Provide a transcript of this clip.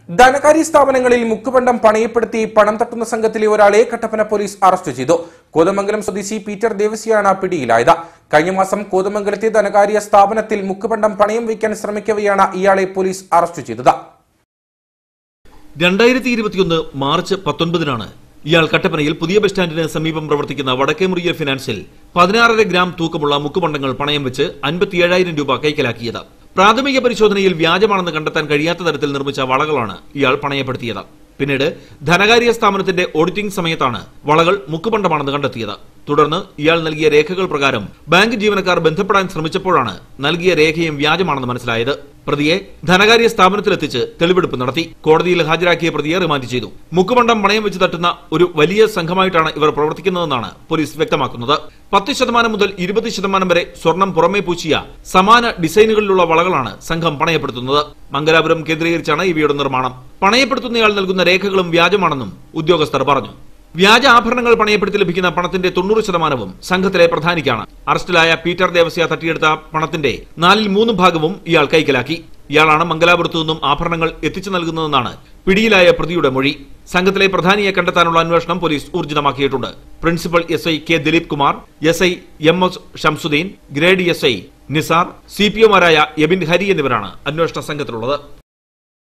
ധനകാര്യ സ്ഥാപനങ്ങളിൽ മുക്കുപണ്ടം പണയപ്പെടുത്തി പണം തട്ടുന്ന സംഘത്തിലെ ഒരാളെ കട്ടപ്പന പോലീസ് അറസ്റ്റ് ചെയ്തു കോതമംഗലം സ്വദേശി പീറ്റർ ദേവസിയാണ് പിടിയിലായത് കഴിഞ്ഞ മാസം കോതമംഗലത്തെ ധനകാര്യ സ്ഥാപനത്തിൽ മുക്കുപണ്ടം പണയം വയ്ക്കാൻ ശ്രമിക്കവെയാണ് ഇയാളെ പോലീസ് അറസ്റ്റ് ചെയ്തത് രണ്ടായിരത്തി ഇരുപത്തിയൊന്ന് മാർച്ച് പത്തൊൻപതിനാണ് ഇയാൾ കട്ടപ്പനയിൽ പുതിയ ബസ് സ്റ്റാൻഡിന് സമീപം പ്രവർത്തിക്കുന്ന വടക്കേ മുറിയ ഫിനാൻസിൽ പതിനാറര ഗ്രാം തൂക്കമുള്ള മുക്കുപണ്ടങ്ങൾ പണയം വെച്ച് അൻപത്തിയേഴായിരം രൂപ കൈക്കലാക്കിയത് പ്രാഥമിക പരിശോധനയിൽ വ്യാജമാണെന്ന് കണ്ടെത്താൻ കഴിയാത്ത തരത്തിൽ നിർമ്മിച്ച വളകളാണ് ഇയാൾ പണയപ്പെടുത്തിയത് പിന്നീട് ധനകാര്യ സ്ഥാപനത്തിന്റെ ഓഡിറ്റിംഗ് സമയത്താണ് വളകൾ മുക്കുപണ്ടമാണെന്ന് കണ്ടെത്തിയത് തുടർന്ന് ഇയാൾ നൽകിയ രേഖകൾ പ്രകാരം ബാങ്ക് ജീവനക്കാർ ബന്ധപ്പെടാൻ ശ്രമിച്ചപ്പോഴാണ് നൽകിയ രേഖയും വ്യാജമാണെന്ന് മനസ്സിലായത് പ്രതിയെ ധനകാര്യ സ്ഥാപനത്തിലെത്തിച്ച് തെളിവെടുപ്പ് നടത്തി കോടതിയിൽ ഹാജരാക്കിയ പ്രതിയെ റിമാൻഡ് ചെയ്തു മുക്കുപണ്ടം പണയം വെച്ച് തട്ടുന്ന ഒരു വലിയ സംഘമായിട്ടാണ് ഇവർ പ്രവർത്തിക്കുന്നതെന്നാണ് പോലീസ് വ്യക്തമാക്കുന്നത് പത്ത് ശതമാനം മുതൽ ഇരുപത് ശതമാനം വരെ സ്വർണം പുറമേ പൂശിയ സമാന ഡിസൈനുകളിലുള്ള വളകളാണ് സംഘം പണയപ്പെടുത്തുന്നത് മംഗലാപുരം കേന്ദ്രീകരിച്ചാണ് ഇവയുടെ നിർമ്മാണം പണയപ്പെടുത്തുന്നയാൾ നൽകുന്ന രേഖകളും വ്യാജമാണെന്നും ഉദ്യോഗസ്ഥർ പറഞ്ഞു വ്യാജ ആഭരണങ്ങൾ പണയപ്പെടുത്തി ലഭിക്കുന്ന പണത്തിന്റെ തൊണ്ണൂറ് ശതമാനവും സംഘത്തിലെ പ്രധാനിക്കാണ് അറസ്റ്റിലായ പീറ്റർ ദേവസ്യ തട്ടിയെടുത്ത പണത്തിന്റെ നാലിൽ മൂന്ന് ഭാഗവും ഇയാൾ കൈക്കലാക്കി ഇയാളാണ് മംഗലാപുരത്തു നിന്നും ആഭരണങ്ങൾ എത്തിച്ചു നൽകുന്നതെന്നാണ് പിടിയിലായ പ്രതിയുടെ മൊഴി സംഘത്തിലെ പ്രധാനിയെ കണ്ടെത്താനുള്ള അന്വേഷണം പോലീസ് ഊർജിതമാക്കിയിട്ടുണ്ട് principal S I K Dileep Kumar S I M S Shamsuddin grade S I Nizar C P ഒമാരായ എബിൻ ഹരി എന്നിവരാണ് അന്വേഷണ സംഘത്തിലുള്ളത്